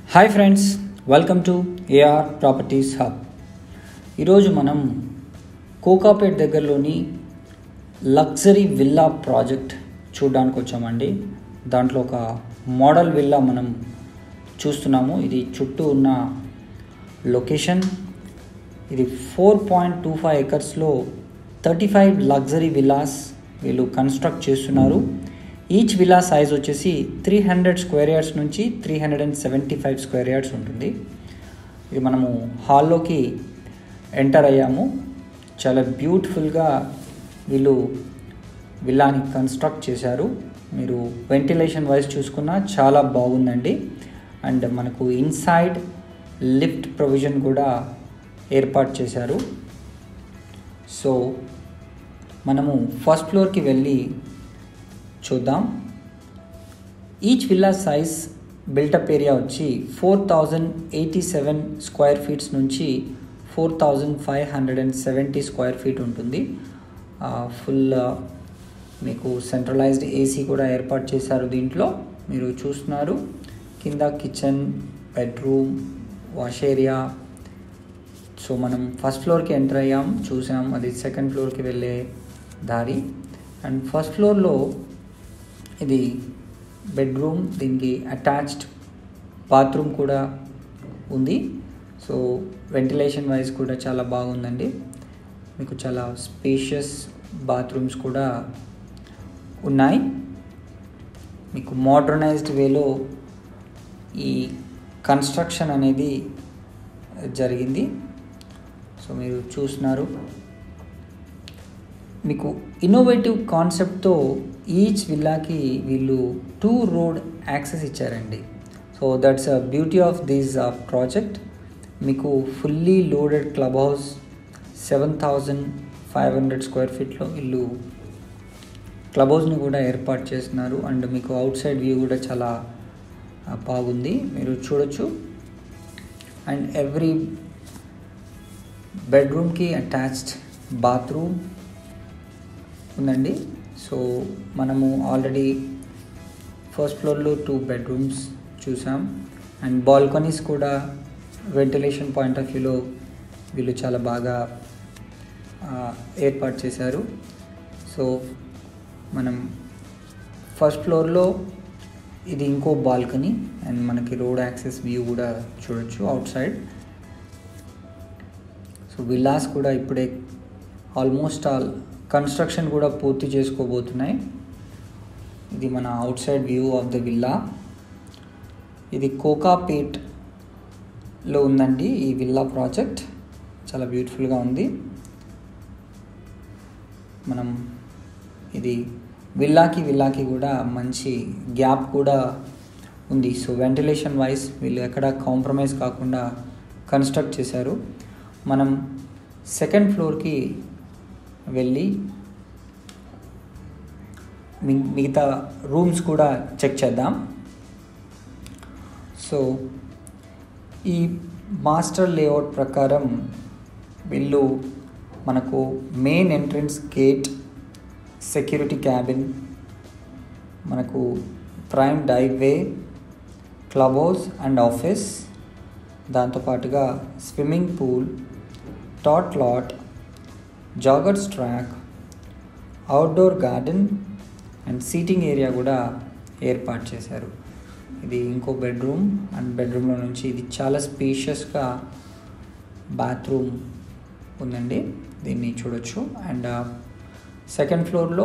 Hi friends welcome to AR properties hub ఈరోజు మనం కోకాపేట్ దగ్గరలోని లగ్జరీ విల్లా ప్రాజెక్ట్ చూడడానికి వచ్చామండి దాంట్లో ఒక మోడల్ విల్లా మనం చూస్తున్నాము ఇది చుట్టూ ఉన్న లొకేషన్ ఇది ఫోర్ పాయింట్ టూ ఫైవ్ ఎకర్స్లో థర్టీ ఫైవ్ లగ్జరీ విల్లాస్ వీళ్ళు కన్స్ట్రక్ట్ చేస్తున్నారు ఈచ్ విలా సైజ్ వచ్చేసి త్రీ హండ్రెడ్ స్క్వేర్ యార్డ్స్ నుంచి three hundred and seventy five square yards ఉంటుంది ఇది మనము హాల్లోకి ఎంటర్ అయ్యాము చాలా బ్యూటిఫుల్గా వీళ్ళు విల్లాని కన్స్ట్రక్ట్ చేశారు మీరు వెంటిలేషన్ వైజ్ చూసుకున్నా చాలా బాగుందండి అండ్ మనకు ఇన్సైడ్ లిఫ్ట్ ప్రొవిజన్ కూడా ఏర్పాటు చేశారు సో మనము ఫస్ట్ ఫ్లోర్కి వెళ్ళి చూద్దాం each villa size built up area వచ్చి four thousand eighty seven square feets నుంచి four thousand five hundred and seventy square feet ఉంటుంది ఫుల్ మీకు సెంట్రలైజ్డ్ ఏసీ కూడా ఏర్పాటు చేశారు దీంట్లో మీరు చూస్తున్నారు కింద kitchen bedroom wash area so మనం ఫస్ట్ ఫ్లోర్కి ఎంటర్ అయ్యాం చూసాం అది సెకండ్ ఫ్లోర్కి వెళ్ళే దారి అండ్ ఫస్ట్ ఫ్లోర్లో ఇది బెడ్రూమ్ దీనికి అటాచ్డ్ బాత్రూమ్ కూడా ఉంది సో వెంటిలేషన్ వైజ్ కూడా చాలా బాగుందండి మీకు చాలా స్పేషియస్ బాత్రూమ్స్ కూడా ఉన్నాయి మీకు మోడర్నైజ్డ్ వేలో ఈ కన్స్ట్రక్షన్ అనేది జరిగింది సో మీరు చూస్తున్నారు మీకు ఇన్నోవేటివ్ కాన్సెప్ట్తో ఈచ్ విల్లాకి వీళ్ళు టూ రోడ్ యాక్సెస్ ఇచ్చారండి so that's a beauty of this project మీకు fully loaded club house seven thousand five hundred square ఫీట్లో వీళ్ళు క్లబ్ హౌస్ని కూడా ఏర్పాటు చేస్తున్నారు అండ్ మీకు అవుట్ సైడ్ వ్యూ కూడా చాలా బాగుంది మీరు చూడొచ్చు అండ్ ఎవ్రీ బెడ్రూమ్కి అటాచ్డ్ బాత్రూమ్ ఉందండి సో మనము ఆల్రెడీ ఫస్ట్ ఫ్లోర్లో టూ బెడ్రూమ్స్ చూసాం అండ్ బాల్కనీస్ కూడా వెంటిలేషన్ పాయింట్ ఆఫ్ వ్యూలో వీళ్ళు చాలా బాగా ఏర్పాటు చేశారు సో మనం ఫస్ట్ ఫ్లోర్లో ఇది ఇంకో బాల్కనీ అండ్ మనకి రోడ్ యాక్సెస్ వ్యూ కూడా చూడొచ్చు అవుట్ సైడ్ సో విల్లాస్ కూడా ఇప్పుడే ఆల్మోస్ట్ ఆల్ కన్స్ట్రక్షన్ కూడా పూర్తి చేసుకోబోతున్నాయి ఇది మన outside view of the villa ఇది కోకాపేట్లో ఉందండి ఈ విల్లా ప్రాజెక్ట్ చాలా బ్యూటిఫుల్గా ఉంది మనం ఇది విల్లాకి విల్లాకి కూడా మంచి గ్యాప్ కూడా ఉంది సో వెంటిలేషన్ వైజ్ వీళ్ళు ఎక్కడ కాంప్రమైజ్ కాకుండా కన్స్ట్రక్ట్ చేశారు మనం సెకండ్ ఫ్లోర్కి వెళ్ళి మిగతా రూమ్స్ కూడా చెక్ చేద్దాం సో ఈ మాస్టర్ లేఅవుట్ ప్రకారం వీళ్ళు మనకు main entrance gate security cabin మనకు prime driveway club house and office దాంతోపాటుగా swimming pool tot lot joggers track outdoor garden and seating area కూడా ఏర్పాటు చేశారు ఇది ఇంకో బెడ్రూమ్ అండ్ బెడ్రూమ్లో నుంచి ఇది చాలా స్పేషియస్గా బాత్రూమ్ ఉందండి దీన్ని చూడొచ్చు అండ్ సెకండ్ ఫ్లోర్లో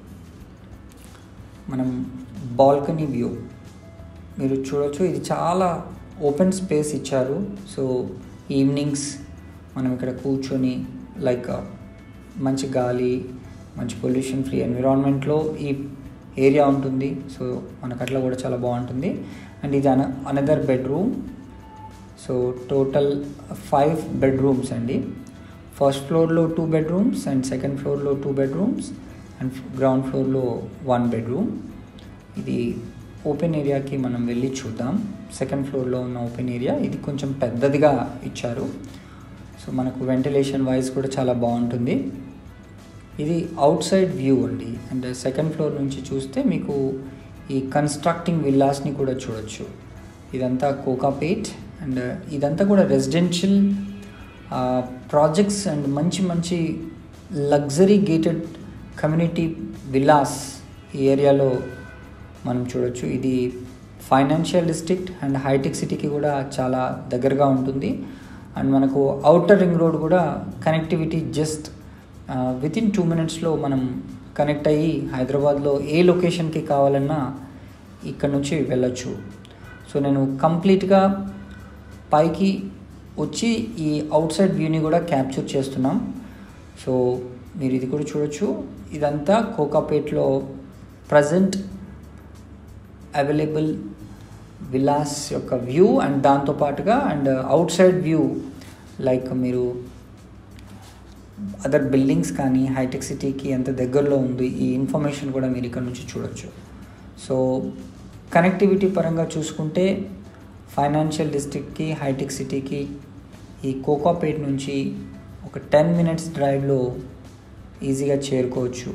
మనం బాల్కనీ వ్యూ మీరు చూడొచ్చు ఇది చాలా ఓపెన్ స్పేస్ ఇచ్చారు సో ఈవినింగ్స్ మనం ఇక్కడ కూర్చొని లైక్ మంచి గాలి మంచి పొల్యూషన్ ఫ్రీ ఎన్విరాన్మెంట్లో ఈ ఏరియా ఉంటుంది సో మనకు అట్లా కూడా చాలా బాగుంటుంది అండ్ ఇది an another bedroom so total five bedrooms అండి ఫస్ట్ ఫ్లోర్లో టూ బెడ్రూమ్స్ అండ్ సెకండ్ ఫ్లోర్లో టూ బెడ్రూమ్స్ అండ్ గ్రౌండ్ ఫ్లోర్లో వన్ బెడ్రూమ్ ఇది ఓపెన్ ఏరియాకి మనం వెళ్ళి చూద్దాం సెకండ్ ఫ్లోర్లో ఉన్న ఓపెన్ ఏరియా ఇది కొంచెం పెద్దదిగా ఇచ్చారు సో మనకు వెంటిలేషన్ వైజ్ కూడా చాలా బాగుంటుంది ఇది అవుట్ సైడ్ వ్యూ అండి అండ్ సెకండ్ ఫ్లోర్ నుంచి చూస్తే మీకు ఈ కన్స్ట్రక్టింగ్ విల్లాస్ని కూడా చూడొచ్చు ఇదంతా కోకాపేట్ అండ్ ఇదంతా కూడా రెసిడెన్షియల్ ప్రాజెక్ట్స్ అండ్ మంచి మంచి లగ్జరీ గేటెడ్ కమ్యూనిటీ విల్లాస్ ఈ ఏరియాలో మనం చూడొచ్చు ఇది ఫైనాన్షియల్ డిస్ట్రిక్ట్ అండ్ హైటెక్ సిటీకి కూడా చాలా దగ్గరగా ఉంటుంది అండ్ మనకు అవుటర్ రింగ్ రోడ్ కూడా connectivity just within two మినిట్స్లో మనం కనెక్ట్ అయ్యి హైదరాబాద్లో ఏ లొకేషన్కి కావాలన్నా ఇక్కడ నుంచి వెళ్ళొచ్చు సో నేను కంప్లీట్గా పైకి వచ్చి ఈ అవుట్ సైడ్ వ్యూని కూడా క్యాప్చర్ చేస్తున్నాం సో మీరు ఇది కూడా చూడొచ్చు ఇదంతా కోకాపేట్లో ప్రజెంట్ అవైలబుల్ విలాస్ యొక్క వ్యూ అండ్ దాంతోపాటుగా and outside view like మీరు అదర్ బిల్డింగ్స్ కానీ హైటెక్ సిటీకి ఎంత దగ్గరలో ఉంది ఈ ఇన్ఫర్మేషన్ కూడా మీరు ఇక్కడ నుంచి చూడొచ్చు సో కనెక్టివిటీ పరంగా చూసుకుంటే ఫైనాన్షియల్ డిస్ట్రిక్ట్కి హైటెక్ సిటీకి ఈ కోకాపేట్ నుంచి ఒక టెన్ మినిట్స్ డ్రైవ్లో ఈజీగా చేరుకోవచ్చు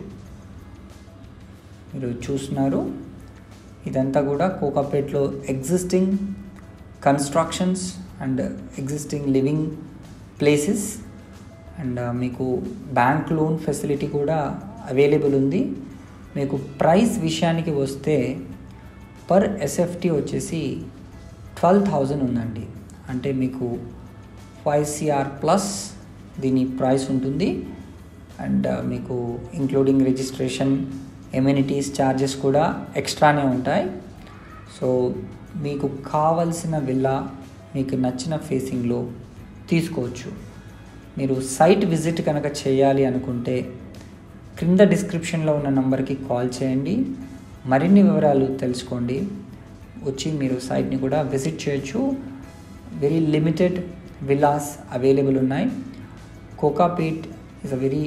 మీరు చూస్తున్నారు ఇదంతా కూడా కోకాపేట్లో existing constructions and existing living places and మీకు బ్యాంక్ లోన్ ఫెసిలిటీ కూడా అవైలబుల్ ఉంది మీకు ప్రైస్ విషయానికి వస్తే పర్ ఎస్ఎఫ్టీ వచ్చేసి ట్వెల్వ్ థౌజండ్ ఉందండి అంటే మీకు ఫైవ్ సిఆర్ ప్లస్ దీని ప్రైస్ ఉంటుంది అండ్ మీకు ఇంక్లూడింగ్ రిజిస్ట్రేషన్ ఎమ్యూనిటీస్ ఛార్జెస్ కూడా ఎక్స్ట్రానే ఉంటాయి సో మీకు కావలసిన విల్లా మీకు నచ్చిన ఫేసింగ్లో తీసుకోవచ్చు మీరు సైట్ విజిట్ కనుక చేయాలి అనుకుంటే క్రింద డిస్క్రిప్షన్లో ఉన్న నంబర్కి కాల్ చేయండి మరిన్ని వివరాలు తెలుసుకోండి వచ్చి మీరు సైట్ని కూడా విజిట్ చేయొచ్చు వెరీ లిమిటెడ్ విల్లాస్ అవైలబుల్ ఉన్నాయి Kokapet is a very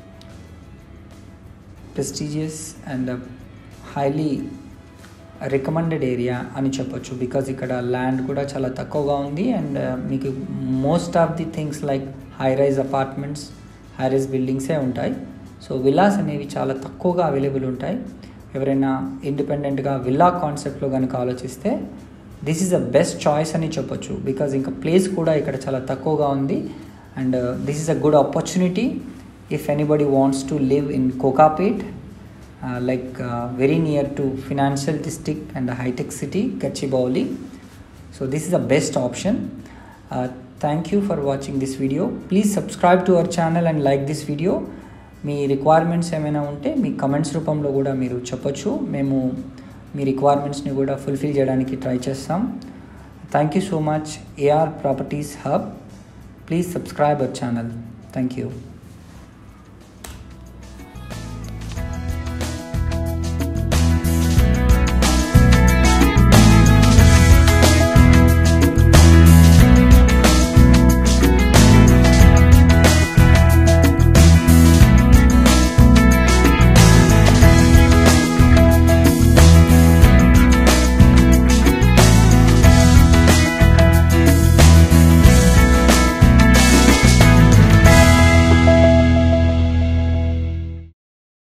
prestigious and highly recommended area అని చెప్పొచ్చు బికాజ్ ఇక్కడ ల్యాండ్ కూడా చాలా తక్కువగా ఉంది అండ్ మీకు most of the things like high rise apartments high rise బిల్డింగ్సే ఉంటాయి సో విల్లాస్ అనేవి చాలా తక్కువగా అవైలబుల్ ఉంటాయి ఎవరైనా ఇండిపెండెంట్గా విల్లా కాన్సెప్ట్లో కనుక ఆలోచిస్తే this is the best choice అని చెప్పొచ్చు బికాజ్ ఇంకా ప్లేస్ కూడా ఇక్కడ చాలా తక్కువగా ఉంది and this is a good opportunity if anybody wants to live in Kokapet, uh, like uh, very near to financial district and the high tech city, Gachibowli. So this is the best option. Uh, thank you for watching this video. Please subscribe to our channel and like this video. మీ requirements ఏమైనా ఉంటే మీ comments రూపంలో కూడా మీరు చెప్పొచ్చు మేము మీ రిక్వైర్మెంట్స్ని కూడా fulfil చేయడానికి ట్రై చేస్తాం thank you so much AR properties hub please subscribe our channel thank you